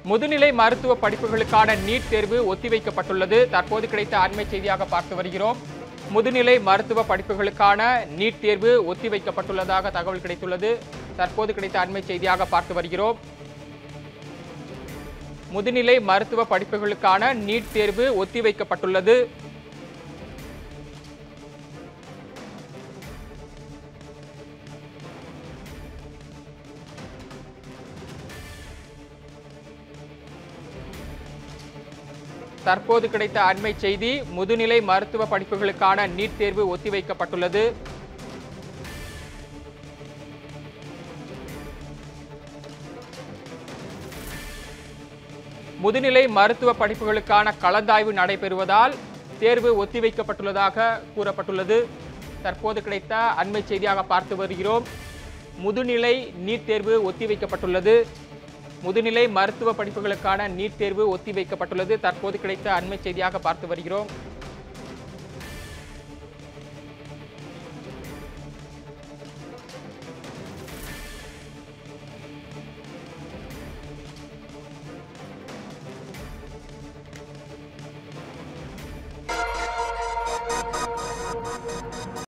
முதுநிலை மருத்துவ படிப்புகளுக்கான நீட் தேர்வு ஒத்திவைக்கப்பட்டுள்ளது தற்போது கிடைத்த அண்மை செய்தியாக பார்த்து வருகிறோம் முதுநிலை மருத்துவ படிப்புகளுக்கான நீட் தேர்வு ஒத்திவைக்கப்பட்டுள்ளதாக தகவல் கிடைத்துள்ளது தற்போது கிடைத்த அண்மை செய்தியாக பார்த்து வருகிறோம் முதுநிலை மருத்துவ படிப்புகளுக்கான நீட் தேர்வு ஒத்திவைக்கப்பட்டுள்ளது தற்போது கிடைத்த அண்மை செய்தி முதுநிலை மருத்துவ படிப்புகளுக்கான நீட் தேர்வு ஒத்திவைக்கப்பட்டுள்ளது முதுநிலை மருத்துவ படிப்புகளுக்கான கலந்தாய்வு நடைபெறுவதால் தேர்வு ஒத்திவைக்கப்பட்டுள்ளதாக கூறப்பட்டுள்ளது தற்போது கிடைத்த அண்மை செய்தியாக பார்த்து வருகிறோம் முதுநிலை நீட் தேர்வு ஒத்திவைக்கப்பட்டுள்ளது முதுநிலை மருத்துவ படிப்புகளுக்கான நீட் தேர்வு ஒத்திவைக்கப்பட்டுள்ளது தற்போது கிடைத்த அண்மை செய்தியாக பார்த்து வருகிறோம்